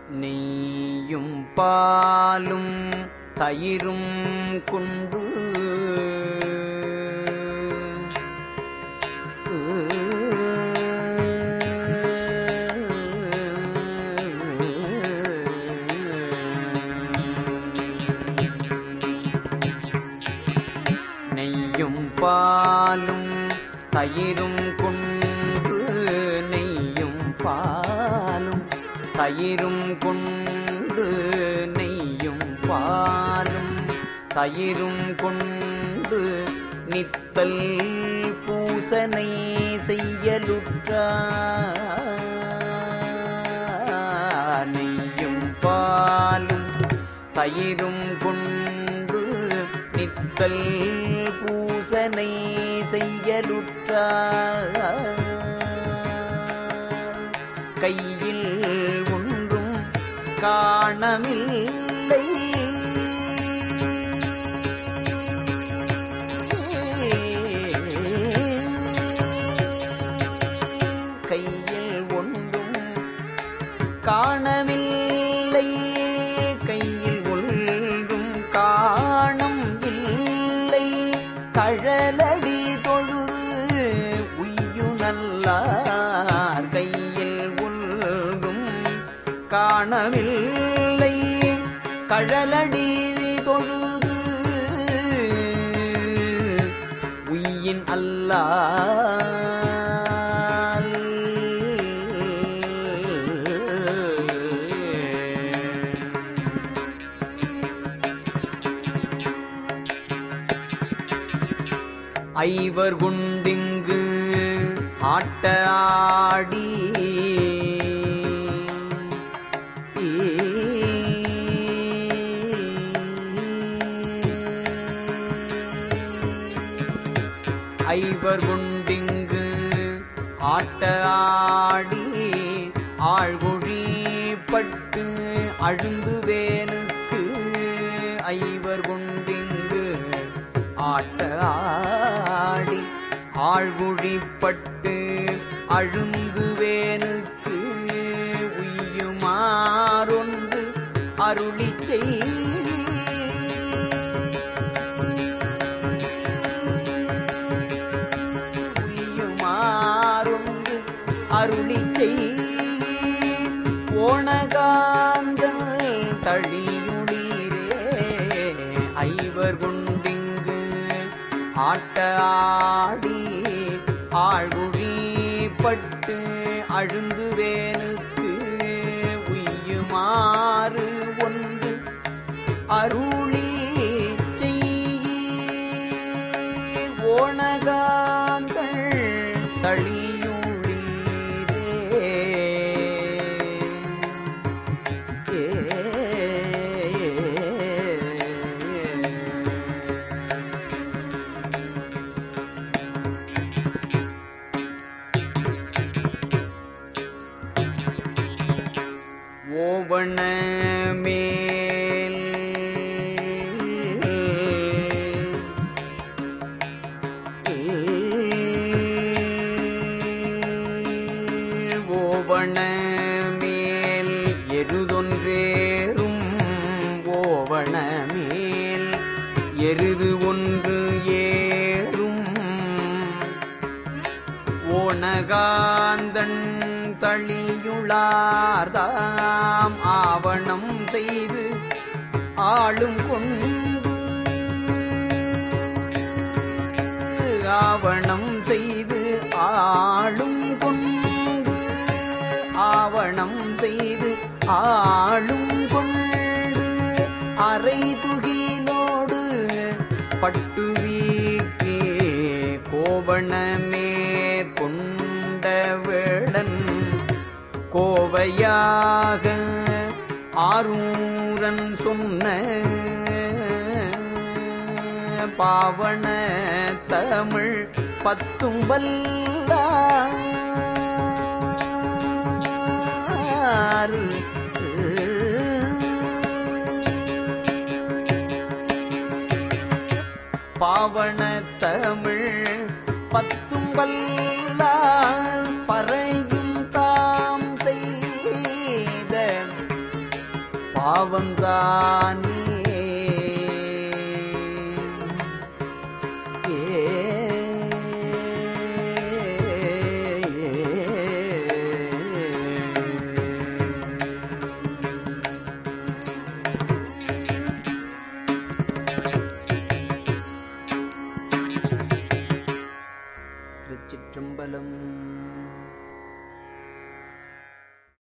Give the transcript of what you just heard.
நெய்யும் பாலும் தயிரும் கொண்டு நெய்யும் பாலும் தயிரும் கொண்டு நெய்யும் பாலும் தயிரும் கொண்டு நெய்யும் பாலும் தயிரும் கொண்டு நித்தல் பூசனை செய்யலுற்றார் நெய்யும் பாலும் தயிரும் கொண்டு நித்தல் பூசனை செய்யலுற்றார் கையில் ஒன்றும் காணமில்லை கையில் ஒன்றும் காணவில்லை கையில் ஒன்றும் காணம் இல்லை கழலடி தொழுது உய்யு நல்லார் கையில் ஒன்றும் காணவில்லை கழலடி தொழுது உய்யின் அல்லால் ஐவர் குண்டிங்கு ஆட்ட ஆடி ஐவர் குண்டிங்கு ஆட்ட ஆடி ஆழ்குழி பட்டு அழுந்து வேனுக்கு ஐவர் குண்டிங்கு ஆட்ட ஆடி ஆழ்குழிப்பட்டு அழுந்து வேனுக்கு உய்யுமாறொன்று அருளி செய் உய்யுமாறொன்று அருளி செய் ஓணகாந்தல் தழியுளீரே ஐவர் குண்டிங்கு ஆட்ட ஆடி ஆழ்குழி பட்டு அழுந்து வேனுக்கு உய்யுமாறு ஒன்று அருளி செய் ஓணகாந்தள் தளியுளீரே ஓவண மேல் ஓவண மேல் எருதொன்றேறும் ஓவண மேல் எருது ஒன்று ஏறும் ஓனகாந்தன் தளியுளார்தாம் ஆவணம் செய்து ஆளும் கொண்டு ஆவணம் செய்து ஆளும் கொண்டு ஆவணம் செய்து ஆளும் கொண்டு அரை துகிலோடு பட்டு வீக்கே கோவணமே கொண்ட வேடன் கோவையாக ஆரூரன் சொன்ன பாவன தமிழ் பத்தும் வல்லார் பாவன தமிழ் பத்தும் வல்லார் பறையும் தாம் செய்த பாவந்தானே திருச்சிற்றம்பலம்